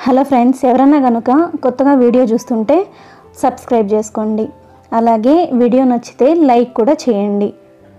hello friends ఎవరన్నా కనుక కొత్తగా వీడియో చూస్తుంటే సబ్స్క్రైబ్ చేసుకోండి అలాగే వీడియో నచ్చితే లైక్ కూడా చేయండి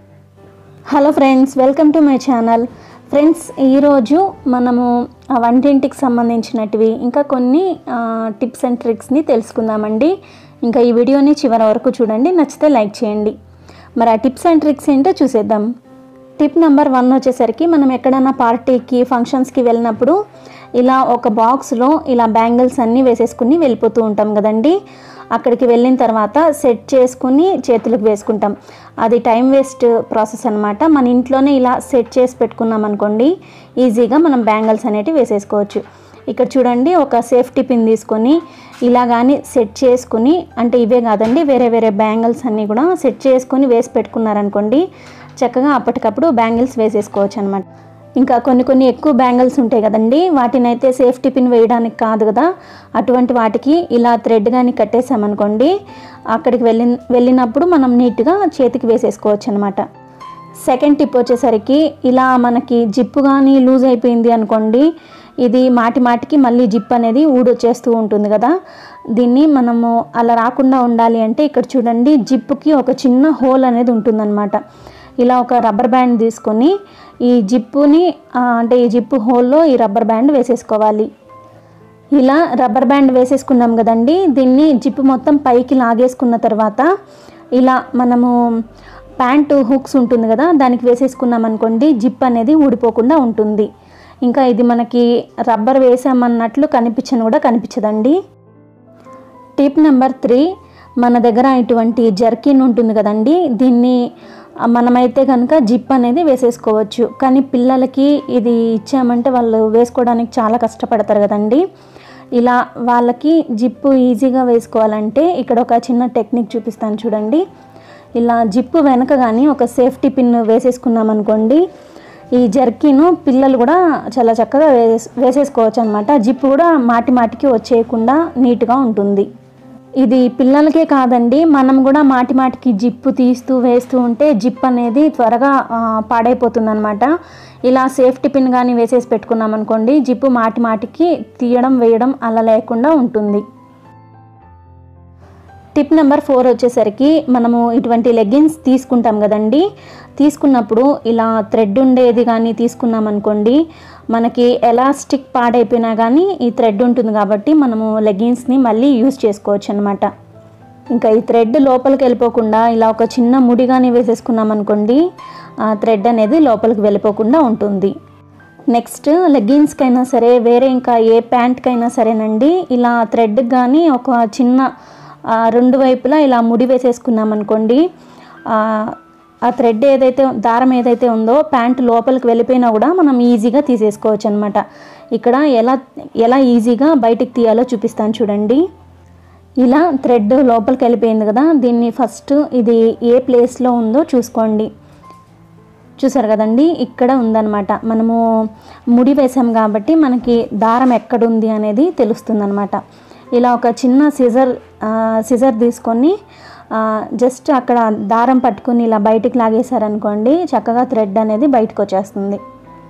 hello friends welcome to my channel friends ఈరోజు మనము ఆ వంటింటికి సంబంధించినటివి ఇంకా కొన్ని ఆ, టిప్స్ అండ్ ట్రిక్స్ని తెలుసుకుందామండి ఇంకా ఈ వీడియోని చివరి వరకు చూడండి నచ్చితే లైక్ చేయండి మరి ఆ టిప్స్ అండ్ ట్రిక్స్ ఏంటో చూసేద్దాం టిప్ నెంబర్ వన్ వచ్చేసరికి మనం ఎక్కడైనా పార్టీకి ఫంక్షన్స్కి వెళ్ళినప్పుడు ఇలా ఒక బాక్స్లో ఇలా బ్యాంగిల్స్ అన్నీ వేసేసుకుని వెళ్ళిపోతూ ఉంటాం కదండి అక్కడికి వెళ్ళిన తర్వాత సెట్ చేసుకుని చేతులకు వేసుకుంటాం అది టైం వేస్ట్ ప్రాసెస్ అనమాట మన ఇంట్లోనే ఇలా సెట్ చేసి పెట్టుకున్నాం అనుకోండి ఈజీగా మనం బ్యాంగిల్స్ అనేటివి వేసేసుకోవచ్చు ఇక్కడ చూడండి ఒక సేఫ్టీ పిన్ తీసుకొని ఇలా కానీ సెట్ చేసుకుని అంటే ఇవే కాదండి వేరే వేరే బ్యాంగిల్స్ అన్నీ కూడా సెట్ చేసుకొని వేసి పెట్టుకున్నారనుకోండి చక్కగా అప్పటికప్పుడు బ్యాంగిల్స్ వేసేసుకోవచ్చు అనమాట ఇంకా కొన్ని కొన్ని ఎక్కువ బ్యాంగిల్స్ ఉంటాయి కదండి వాటిని అయితే సేఫ్టీ పిన్ వేయడానికి కాదు కదా అటువంటి వాటికి ఇలా థ్రెడ్ కానీ కట్టేసామనుకోండి అక్కడికి వెళ్ళి వెళ్ళినప్పుడు మనం నీట్గా చేతికి వేసేసుకోవచ్చు అనమాట సెకండ్ టిప్ వచ్చేసరికి ఇలా మనకి జిప్పు కానీ లూజ్ అయిపోయింది అనుకోండి ఇది మాటి మాటికి మళ్ళీ జిప్ అనేది ఊడొచ్చేస్తూ ఉంటుంది కదా దీన్ని మనము అలా రాకుండా ఉండాలి అంటే ఇక్కడ చూడండి జిప్పుకి ఒక చిన్న హోల్ అనేది ఉంటుందన్నమాట ఇలా ఒక రబ్బర్ బ్యాండ్ తీసుకొని ఈ జిప్పుని ఆ, అంటే ఈ జిప్పు హోల్లో ఈ రబ్బర్ బ్యాండ్ వేసేసుకోవాలి ఇలా రబ్బర్ బ్యాండ్ వేసేసుకున్నాం కదండి దీన్ని జిప్ మొత్తం పైకి లాగేసుకున్న తర్వాత ఇలా మనము ప్యాంటు హుక్స్ ఉంటుంది కదా దానికి వేసేసుకున్నాం అనుకోండి జిప్ అనేది ఊడిపోకుండా ఉంటుంది ఇంకా ఇది మనకి రబ్బర్ వేసామన్నట్లు కనిపించను కూడా కనిపించదండి టిప్ నెంబర్ త్రీ మన దగ్గర ఇటువంటి జర్కిన్ ఉంటుంది కదండి దీన్ని ఆ, మనమైతే కనుక జిప్ అనేది వేసేసుకోవచ్చు కానీ పిల్లలకి ఇది ఇచ్చామంటే వాళ్ళు వేసుకోవడానికి చాలా కష్టపడతారు కదండి ఇలా వాళ్ళకి జిప్పు ఈజీగా వేసుకోవాలంటే ఇక్కడ ఒక చిన్న టెక్నిక్ చూపిస్తాను చూడండి ఇలా జిప్పు వెనక కానీ ఒక సేఫ్టీ పిన్ వేసేసుకున్నాం అనుకోండి ఈ జర్కీను పిల్లలు కూడా చాలా చక్కగా వేస్ వేసేసుకోవచ్చు అనమాట జిప్పు కూడా మాటి మాటికి వచ్చేయకుండా నీట్గా ఉంటుంది ఇది పిల్లలకే కాదండి మనం కూడా మాటి మాటికి జిప్పు తీస్తూ వేస్తూ ఉంటే జిప్ అనేది త్వరగా ఆ, పాడైపోతుంది అనమాట ఇలా సేఫ్టీ పిన్ కానీ వేసేసి పెట్టుకున్నాం అనుకోండి జిప్పు మాటి మాటికి తీయడం వేయడం అలా లేకుండా ఉంటుంది టిప్ నెంబర్ ఫోర్ వచ్చేసరికి మనము ఇటువంటి లెగ్గిన్స్ తీసుకుంటాం కదండి తీసుకున్నప్పుడు ఇలా థ్రెడ్ ఉండేది కానీ తీసుకున్నాం అనుకోండి మనకి ఎలాస్టిక్ పాడైపోయినా కానీ ఈ థ్రెడ్ ఉంటుంది కాబట్టి మనము లెగ్గిన్స్ని మళ్ళీ యూజ్ చేసుకోవచ్చు అనమాట ఇంకా ఈ థ్రెడ్ లోపలికి వెళ్ళిపోకుండా ఇలా ఒక చిన్న ముడి కానీ వేసేసుకున్నాం అనుకోండి ఆ థ్రెడ్ అనేది లోపలికి వెళ్ళిపోకుండా ఉంటుంది నెక్స్ట్ లెగ్గిన్స్కైనా సరే వేరే ఇంకా ఏ ప్యాంట్కైనా సరేనండి ఇలా థ్రెడ్ కానీ ఒక చిన్న ఆ, రెండు వైపులా ఇలా ముడి వేసేసుకున్నాం అనుకోండి ఆ, ఆ థ్రెడ్ ఏదైతే దారం ఏదైతే ఉందో ప్యాంట్ లోపలికి వెళ్ళిపోయినా కూడా మనం ఈజీగా తీసేసుకోవచ్చు అనమాట ఇక్కడ ఎలా ఎలా ఈజీగా బయటికి తీయాలో చూపిస్తాను చూడండి ఇలా థ్రెడ్ లోపలికి వెళ్ళిపోయింది కదా దీన్ని ఫస్ట్ ఇది ఏ ప్లేస్లో ఉందో చూసుకోండి చూసారు కదండి ఇక్కడ ఉందన్నమాట మనము ముడి వేసాం కాబట్టి మనకి దారం ఎక్కడ ఉంది అనేది తెలుస్తుందన్నమాట ఇలా ఒక చిన్న సిజర్ సిజర్ తీసుకొని ఆ, జస్ట్ అక్కడ దారం పట్టుకుని ఇలా బయటికి లాగేశారనుకోండి చక్కగా థ్రెడ్ అనేది బయటకు వచ్చేస్తుంది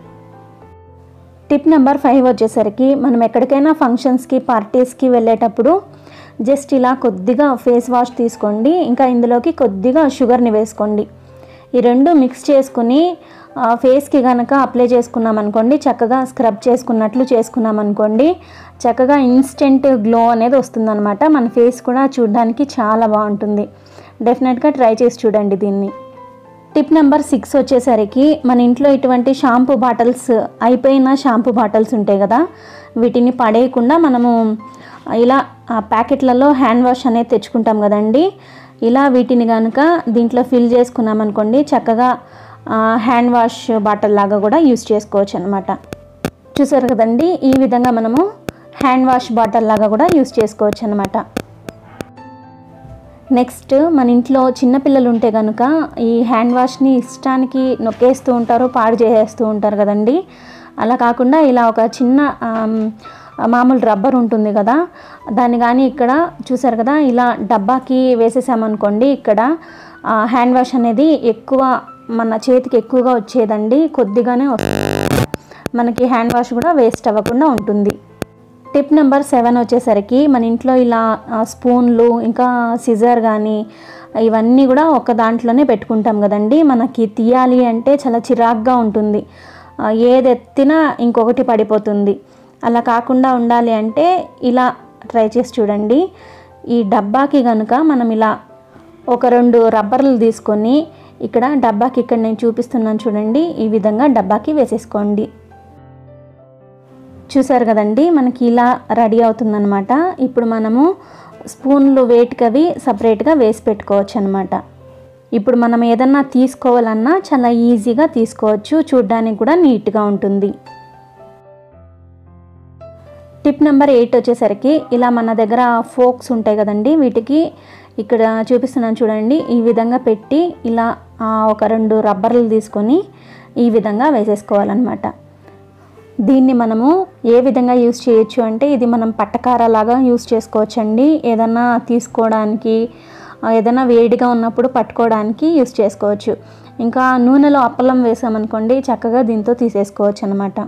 టిప్ నెంబర్ ఫైవ్ వచ్చేసరికి మనం ఎక్కడికైనా ఫంక్షన్స్కి పార్టీస్కి వెళ్ళేటప్పుడు జస్ట్ ఇలా కొద్దిగా ఫేస్ వాష్ తీసుకోండి ఇంకా ఇందులోకి కొద్దిగా షుగర్ని వేసుకోండి ఈ రెండు మిక్స్ చేసుకుని ఆ, ఫేస్కి కనుక అప్లై చేసుకున్నాం అనుకోండి చక్కగా స్క్రబ్ చేసుకున్నట్లు చేసుకున్నాం అనుకోండి చక్కగా ఇన్స్టెంట్ గ్లో అనేది వస్తుందన్నమాట మన ఫేస్ కూడా చూడడానికి చాలా బాగుంటుంది డెఫినెట్గా ట్రై చేసి చూడండి దీన్ని టిప్ నెంబర్ సిక్స్ వచ్చేసరికి మన ఇంట్లో ఇటువంటి షాంపూ బాటిల్స్ అయిపోయిన షాంపూ బాటిల్స్ ఉంటాయి కదా వీటిని పడేయకుండా మనము ఇలా ఆ ప్యాకెట్లలో హ్యాండ్ వాష్ అనేది తెచ్చుకుంటాం కదండి ఇలా వీటిని కనుక దీంట్లో ఫిల్ చేసుకున్నాం అనుకోండి చక్కగా ఆ, హ్యాండ్ వాష్ బాటిల్ లాగా కూడా యూస్ చేసుకోవచ్చు అనమాట చూసారు కదండి ఈ విధంగా మనము హ్యాండ్ వాష్ బాటిల్ లాగా కూడా యూస్ చేసుకోవచ్చు అనమాట నెక్స్ట్ మన ఇంట్లో చిన్నపిల్లలు ఉంటే కనుక ఈ హ్యాండ్ వాష్ని ఇష్టానికి నొక్కేస్తూ ఉంటారు పాడు చేసేస్తూ ఉంటారు కదండి అలా కాకుండా ఇలా ఒక చిన్న ఆమ్, మామూలు రబ్బర్ ఉంటుంది కదా దాన్ని కానీ ఇక్కడ చూసారు కదా ఇలా డబ్బాకి వేసేసామనుకోండి ఇక్కడ ఆ, హ్యాండ్ వాష్ అనేది ఎక్కువ మన చేతికి ఎక్కువగా వచ్చేదండి కొద్దిగానే వస్తుంది మనకి హ్యాండ్ వాష్ కూడా వేస్ట్ అవ్వకుండా ఉంటుంది టిప్ నెంబర్ సెవెన్ వచ్చేసరికి మన ఇంట్లో ఇలా ఆ, స్పూన్లు ఇంకా సిజర్ కానీ ఇవన్నీ కూడా ఒక దాంట్లోనే పెట్టుకుంటాం కదండి మనకి తీయాలి అంటే చాలా చిరాగ్గా ఉంటుంది ఆ, ఏది ఎత్తినా ఇంకొకటి పడిపోతుంది అలా కాకుండా ఉండాలి అంటే ఇలా ట్రై చేసి చూడండి ఈ డబ్బాకి కనుక మనం ఇలా ఒక రెండు రబ్బర్లు తీసుకొని ఇక్కడ డబ్బాకి ఇక్కడ నేను చూపిస్తున్నాను చూడండి ఈ విధంగా డబ్బాకి వేసేసుకోండి చూసారు కదండి మనకి ఇలా రెడీ అవుతుందన్నమాట ఇప్పుడు మనము స్పూన్లు వేటికవి సపరేట్గా వేసి పెట్టుకోవచ్చు అనమాట ఇప్పుడు మనం ఏదన్నా తీసుకోవాలన్నా చాలా ఈజీగా తీసుకోవచ్చు చూడ్డానికి కూడా నీట్గా ఉంటుంది టిప్ నెంబర్ ఎయిట్ వచ్చేసరికి ఇలా మన దగ్గర ఫోక్స్ ఉంటాయి కదండి వీటికి ఇక్కడ చూపిస్తున్నాను చూడండి ఈ విధంగా పెట్టి ఇలా ఆ, ఒక రెండు రబ్బర్లు తీసుకొని ఈ విధంగా వేసేసుకోవాలన్నమాట దీన్ని మనము ఏ విధంగా యూస్ చేయొచ్చు అంటే ఇది మనం పట్టకార లాగా యూస్ చేసుకోవచ్చండి ఏదన్నా తీసుకోవడానికి ఆ, ఏదైనా వేడిగా ఉన్నప్పుడు పట్టుకోవడానికి యూస్ చేసుకోవచ్చు ఇంకా నూనెలో అప్పలం వేసామనుకోండి చక్కగా దీంతో తీసేసుకోవచ్చు అనమాట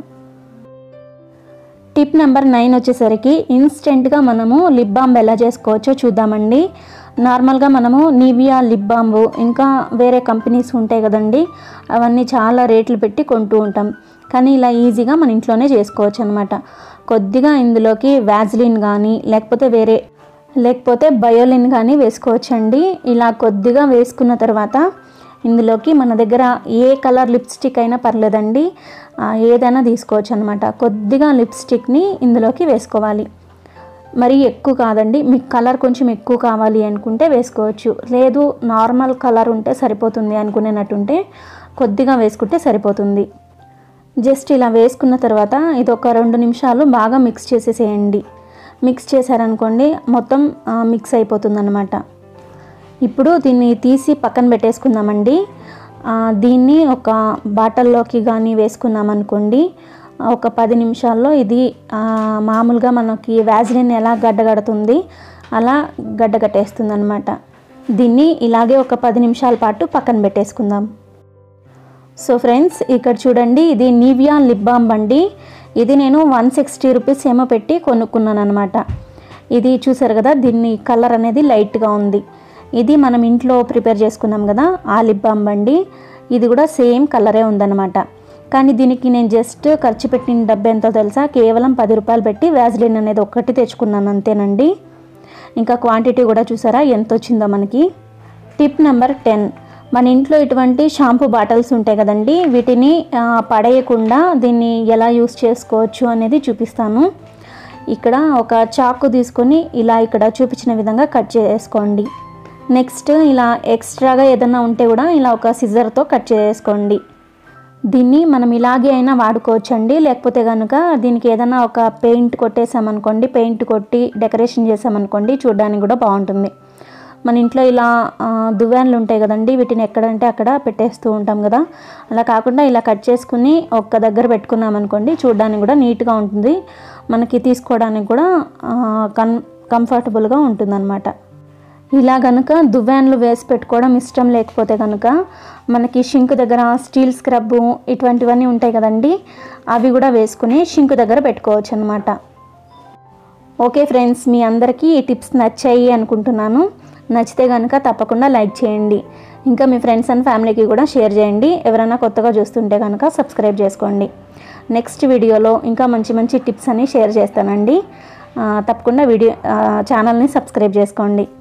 టిప్ నెంబర్ నైన్ వచ్చేసరికి ఇన్స్టెంట్గా మనము లిప్ బామ్ ఎలా చేసుకోవచ్చో చూద్దామండి నార్మల్గా మనము నివియా లిప్ బాంబు ఇంకా వేరే కంపెనీస్ ఉంటాయి కదండి అవన్నీ చాలా రేట్లు పెట్టి కొంటూ ఉంటాం కానీ ఇలా ఈజీగా మన ఇంట్లోనే చేసుకోవచ్చు అనమాట కొద్దిగా ఇందులోకి వ్యాజ్లిన్ కానీ లేకపోతే వేరే లేకపోతే బయోలిన్ కానీ వేసుకోవచ్చండి ఇలా కొద్దిగా వేసుకున్న తర్వాత ఇందులోకి మన దగ్గర ఏ కలర్ లిప్స్టిక్ అయినా పర్లేదండి ఆ, ఏదైనా తీసుకోవచ్చు అనమాట కొద్దిగా లిప్స్టిక్ని ఇందులోకి వేసుకోవాలి మరి ఎక్కువ కాదండి మీకు కలర్ కొంచెం ఎక్కువ కావాలి అనుకుంటే వేసుకోవచ్చు లేదు నార్మల్ కలర్ ఉంటే సరిపోతుంది అనుకునేటట్టుంటే కొద్దిగా వేసుకుంటే సరిపోతుంది జస్ట్ ఇలా వేసుకున్న తర్వాత ఇది ఒక రెండు నిమిషాలు బాగా మిక్స్ చేసేసేయండి మిక్స్ చేశారనుకోండి మొత్తం ఆ, మిక్స్ అయిపోతుంది ఇప్పుడు దీన్ని తీసి పక్కన పెట్టేసుకుందామండి ఆ, దీన్ని ఒక బాటిల్లోకి కానీ వేసుకున్నామనుకోండి ఒక పది నిమిషాల్లో ఇది ఆ, మామూలుగా మనకి వ్యాజ్లిన్ ఎలా గడ్డగడుతుంది అలా గడ్డగట్టేస్తుంది అనమాట దీన్ని ఇలాగే ఒక పది నిమిషాల పాటు పక్కన పెట్టేసుకుందాం సో ఫ్రెండ్స్ ఇక్కడ చూడండి ఇది నీవియా లిప్ బామ్ అండి ఇది నేను వన్ సిక్స్టీ రూపీస్ ఏమో పెట్టి కొనుక్కున్నాను అనమాట ఇది చూసారు కదా దీన్ని కలర్ అనేది లైట్గా ఉంది ఇది మనం ఇంట్లో ప్రిపేర్ చేసుకున్నాం కదా ఆ లిప్ బామ్ అండి ఇది కూడా సేమ్ కలరే ఉందన్నమాట కానీ దీనికి నేను జస్ట్ ఖర్చు పెట్టిన డబ్బు ఎంతో తెలుసా కేవలం పది రూపాయలు పెట్టి వ్యాజ్లిన్ అనేది ఒక్కటి తెచ్చుకున్నాను అంతేనండి ఇంకా క్వాంటిటీ కూడా చూసారా ఎంత వచ్చిందో మనకి టిప్ నెంబర్ టెన్ మన ఇంట్లో ఇటువంటి షాంపూ బాటిల్స్ ఉంటాయి కదండి వీటిని ఆ, పడేయకుండా దీన్ని ఎలా యూస్ చేసుకోవచ్చు అనేది చూపిస్తాను ఇక్కడ ఒక చాకు తీసుకొని ఇలా ఇక్కడ చూపించిన విధంగా కట్ చేసుకోండి నెక్స్ట్ ఇలా ఎక్స్ట్రాగా ఏదైనా ఉంటే కూడా ఇలా ఒక సిజర్తో కట్ చేసుకోండి దీన్ని మనం ఇలాగే అయినా వాడుకోవచ్చండి లేకపోతే కనుక దీనికి ఏదైనా ఒక పెయింట్ కొట్టేసామనుకోండి పెయింట్ కొట్టి డెకరేషన్ చేసామనుకోండి చూడడానికి కూడా బాగుంటుంది మన ఇంట్లో ఇలా ఆ, దువ్వాన్లు ఉంటాయి కదండి వీటిని ఎక్కడంటే అక్కడ పెట్టేస్తూ ఉంటాం కదా అలా కాకుండా ఇలా కట్ చేసుకుని ఒక్క దగ్గర పెట్టుకున్నాం అనుకోండి చూడడానికి కూడా నీట్గా ఉంటుంది మనకి తీసుకోవడానికి కూడా ఆ, కన్ కంఫర్టబుల్గా ఉంటుందన్నమాట ఇలా గనుక దువ్వాన్లు వేసి పెట్టుకోవడం ఇష్టం లేకపోతే కనుక మనకి షింక్ దగ్గర స్టీల్ స్క్రబ్బు ఇటువంటివన్నీ ఉంటాయి కదండి అవి కూడా వేసుకుని షింక్ దగ్గర పెట్టుకోవచ్చు అనమాట ఓకే ఫ్రెండ్స్ మీ అందరికీ ఈ టిప్స్ నచ్చాయి అనుకుంటున్నాను నచ్చితే కనుక తప్పకుండా లైక్ చేయండి ఇంకా మీ ఫ్రెండ్స్ అండ్ ఫ్యామిలీకి కూడా షేర్ చేయండి ఎవరైనా కొత్తగా చూస్తుంటే కనుక సబ్స్క్రైబ్ చేసుకోండి నెక్స్ట్ వీడియోలో ఇంకా మంచి మంచి టిప్స్ అన్ని షేర్ చేస్తానండి ఆ, తప్పకుండా వీడియో ఛానల్ని సబ్స్క్రైబ్ చేసుకోండి